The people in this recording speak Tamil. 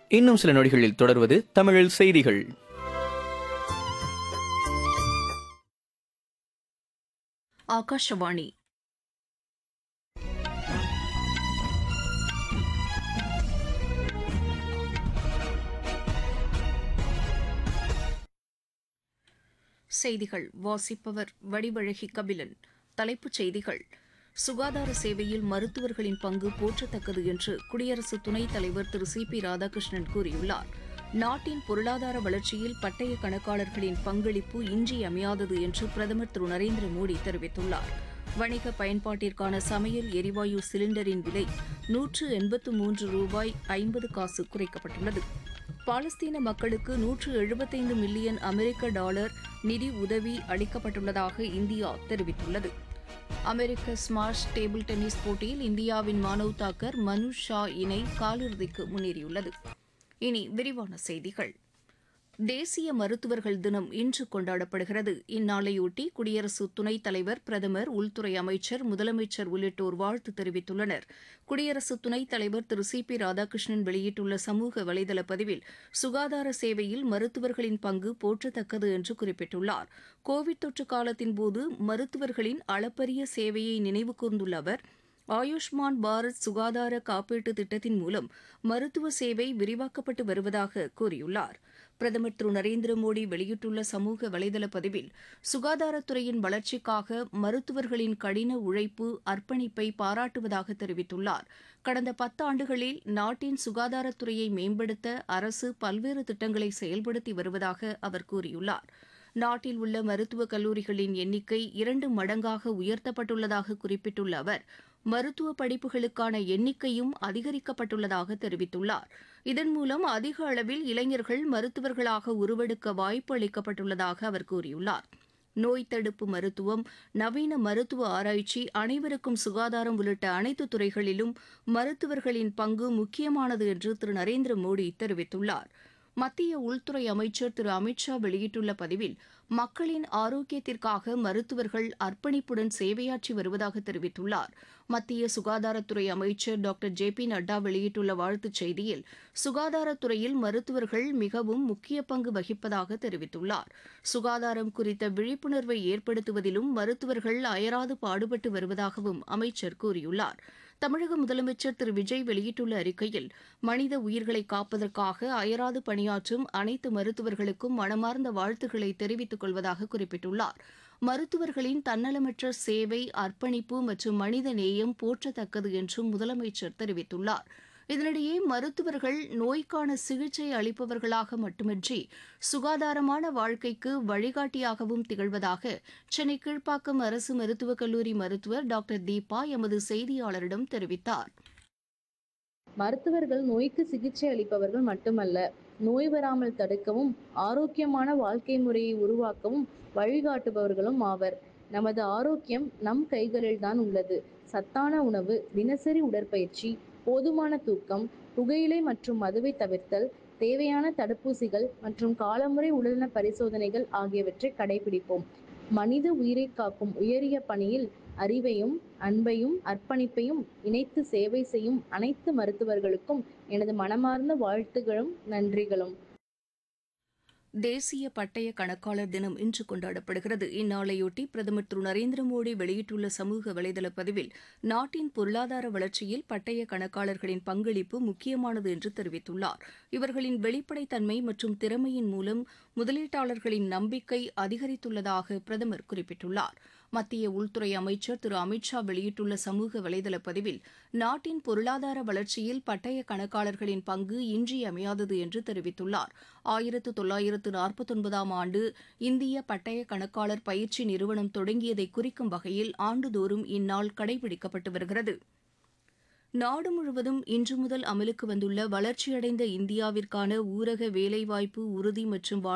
இன்னும் சில நொடிகளில் தொடர்வது தமிழில் செய்திகள் ಆಕಾಶವಾಣಿ செய்திகள் வாசிப்பவர் வடிவழகி கபிலன் தலைப்புச் செய்திகள் சுகாதார சேவையில் மருத்துவர்களின் பங்கு போற்றத்தக்கது என்று குடியரசு துணைத் தலைவர் திரு சி பி ராதாகிருஷ்ணன் கூறியுள்ளார் நாட்டின் பொருளாதார வளர்ச்சியில் பட்டய கணக்காளர்களின் பங்களிப்பு இன்றியமையாதது என்று பிரதமர் திரு நரேந்திர மோடி தெரிவித்துள்ளார் வணிக பயன்பாட்டிற்கான சமையல் எரிவாயு சிலிண்டரின் விலை நூற்று எண்பத்து மூன்று ரூபாய் ஐம்பது காசு குறைக்கப்பட்டுள்ளது பாலஸ்தீன மக்களுக்கு நூற்று எழுபத்தைந்து மில்லியன் அமெரிக்க டாலர் நிதி உதவி அளிக்கப்பட்டுள்ளதாக இந்தியா தெரிவித்துள்ளது அமெரிக்க ஸ்மாஷ் டேபிள் டென்னிஸ் போட்டியில் இந்தியாவின் மானவ் தாக்கர் மனு ஷா இணை காலிறுதிக்கு முன்னேறியுள்ளது இனி விரிவான செய்திகள் தேசிய மருத்துவர்கள் தினம் இன்று கொண்டாடப்படுகிறது இந்நாளையொட்டி குடியரசு துணைத் தலைவர் பிரதமர் உள்துறை அமைச்சர் முதலமைச்சர் உள்ளிட்டோர் வாழ்த்து தெரிவித்துள்ளனர் குடியரசு துணைத் தலைவர் திரு சி பி ராதாகிருஷ்ணன் வெளியிட்டுள்ள சமூக வலைதள பதிவில் சுகாதார சேவையில் மருத்துவர்களின் பங்கு போற்றத்தக்கது என்று குறிப்பிட்டுள்ளார் கோவிட் தொற்று காலத்தின்போது மருத்துவர்களின் அளப்பரிய சேவையை நினைவு கூர்ந்துள்ள அவர் ஆயுஷ்மான் பாரத் சுகாதார காப்பீட்டு திட்டத்தின் மூலம் மருத்துவ சேவை விரிவாக்கப்பட்டு வருவதாக கூறியுள்ளார் பிரதமர் திரு நரேந்திர மோடி வெளியிட்டுள்ள சமூக வலைதள பதிவில் சுகாதாரத்துறையின் வளர்ச்சிக்காக மருத்துவர்களின் கடின உழைப்பு அர்ப்பணிப்பை பாராட்டுவதாக தெரிவித்துள்ளார் கடந்த பத்தாண்டுகளில் நாட்டின் சுகாதாரத்துறையை மேம்படுத்த அரசு பல்வேறு திட்டங்களை செயல்படுத்தி வருவதாக அவர் கூறியுள்ளார் நாட்டில் உள்ள மருத்துவக் கல்லூரிகளின் எண்ணிக்கை இரண்டு மடங்காக உயர்த்தப்பட்டுள்ளதாக குறிப்பிட்டுள்ள அவர் மருத்துவ படிப்புகளுக்கான எண்ணிக்கையும் அதிகரிக்கப்பட்டுள்ளதாக தெரிவித்துள்ளார் இதன் மூலம் அதிக அளவில் இளைஞர்கள் மருத்துவர்களாக உருவெடுக்க வாய்ப்பு அளிக்கப்பட்டுள்ளதாக அவர் கூறியுள்ளார் நோய் தடுப்பு மருத்துவம் நவீன மருத்துவ ஆராய்ச்சி அனைவருக்கும் சுகாதாரம் உள்ளிட்ட அனைத்து துறைகளிலும் மருத்துவர்களின் பங்கு முக்கியமானது என்று திரு நரேந்திர மோடி தெரிவித்துள்ளார் மத்திய உள்துறை அமைச்சர் திரு அமித்ஷா வெளியிட்டுள்ள பதிவில் மக்களின் ஆரோக்கியத்திற்காக மருத்துவர்கள் அர்ப்பணிப்புடன் சேவையாற்றி வருவதாக தெரிவித்துள்ளார் மத்திய சுகாதாரத்துறை அமைச்சர் டாக்டர் ஜே பி நட்டா வெளியிட்டுள்ள வாழ்த்துச் செய்தியில் சுகாதாரத்துறையில் மருத்துவர்கள் மிகவும் முக்கிய பங்கு வகிப்பதாக தெரிவித்துள்ளார் சுகாதாரம் குறித்த விழிப்புணர்வை ஏற்படுத்துவதிலும் மருத்துவர்கள் அயராது பாடுபட்டு வருவதாகவும் அமைச்சர் கூறியுள்ளார் தமிழக முதலமைச்சர் திரு விஜய் வெளியிட்டுள்ள அறிக்கையில் மனித உயிர்களை காப்பதற்காக அயராது பணியாற்றும் அனைத்து மருத்துவர்களுக்கும் மனமார்ந்த வாழ்த்துக்களை தெரிவித்துக் கொள்வதாக குறிப்பிட்டுள்ளார் மருத்துவர்களின் தன்னலமற்ற சேவை அர்ப்பணிப்பு மற்றும் மனித நேயம் போற்றத்தக்கது என்றும் முதலமைச்சர் தெரிவித்துள்ளார் இதனிடையே மருத்துவர்கள் நோய்க்கான சிகிச்சை அளிப்பவர்களாக மட்டுமின்றி சுகாதாரமான வாழ்க்கைக்கு வழிகாட்டியாகவும் திகழ்வதாக சென்னை கீழ்ப்பாக்கம் அரசு மருத்துவக் கல்லூரி மருத்துவர் டாக்டர் தீபா எமது செய்தியாளரிடம் தெரிவித்தார் மருத்துவர்கள் நோய்க்கு சிகிச்சை அளிப்பவர்கள் மட்டுமல்ல நோய் வராமல் தடுக்கவும் ஆரோக்கியமான வாழ்க்கை முறையை உருவாக்கவும் வழிகாட்டுபவர்களும் ஆவர் நமது ஆரோக்கியம் நம் கைகளில்தான் உள்ளது சத்தான உணவு தினசரி உடற்பயிற்சி போதுமான தூக்கம் புகையிலை மற்றும் மதுவை தவிர்த்தல் தேவையான தடுப்பூசிகள் மற்றும் காலமுறை உடல்நல பரிசோதனைகள் ஆகியவற்றை கடைபிடிப்போம் மனித உயிரை காக்கும் உயரிய பணியில் அறிவையும் அன்பையும் அர்ப்பணிப்பையும் இணைத்து சேவை செய்யும் அனைத்து மருத்துவர்களுக்கும் எனது மனமார்ந்த வாழ்த்துகளும் நன்றிகளும் தேசிய பட்டய கணக்காளர் தினம் இன்று கொண்டாடப்படுகிறது இந்நாளையொட்டி பிரதமர் திரு நரேந்திர மோடி வெளியிட்டுள்ள சமூக வலைதள பதிவில் நாட்டின் பொருளாதார வளர்ச்சியில் பட்டய கணக்காளர்களின் பங்களிப்பு முக்கியமானது என்று தெரிவித்துள்ளார் இவர்களின் வெளிப்படைத்தன்மை மற்றும் திறமையின் மூலம் முதலீட்டாளர்களின் நம்பிக்கை அதிகரித்துள்ளதாக பிரதமர் குறிப்பிட்டுள்ளார் மத்திய உள்துறை அமைச்சர் திரு அமித்ஷா வெளியிட்டுள்ள சமூக வலைதள பதிவில் நாட்டின் பொருளாதார வளர்ச்சியில் பட்டய கணக்காளர்களின் பங்கு இன்றியமையாதது என்று தெரிவித்துள்ளார் ஆயிரத்து தொள்ளாயிரத்து நாற்பத்தொன்பதாம் ஆண்டு இந்திய பட்டய கணக்காளர் பயிற்சி நிறுவனம் தொடங்கியதை குறிக்கும் வகையில் ஆண்டுதோறும் இந்நாள் கடைபிடிக்கப்பட்டு வருகிறது நாடு முழுவதும் இன்று முதல் அமலுக்கு வந்துள்ள வளர்ச்சியடைந்த இந்தியாவிற்கான ஊரக வேலைவாய்ப்பு உறுதி மற்றும்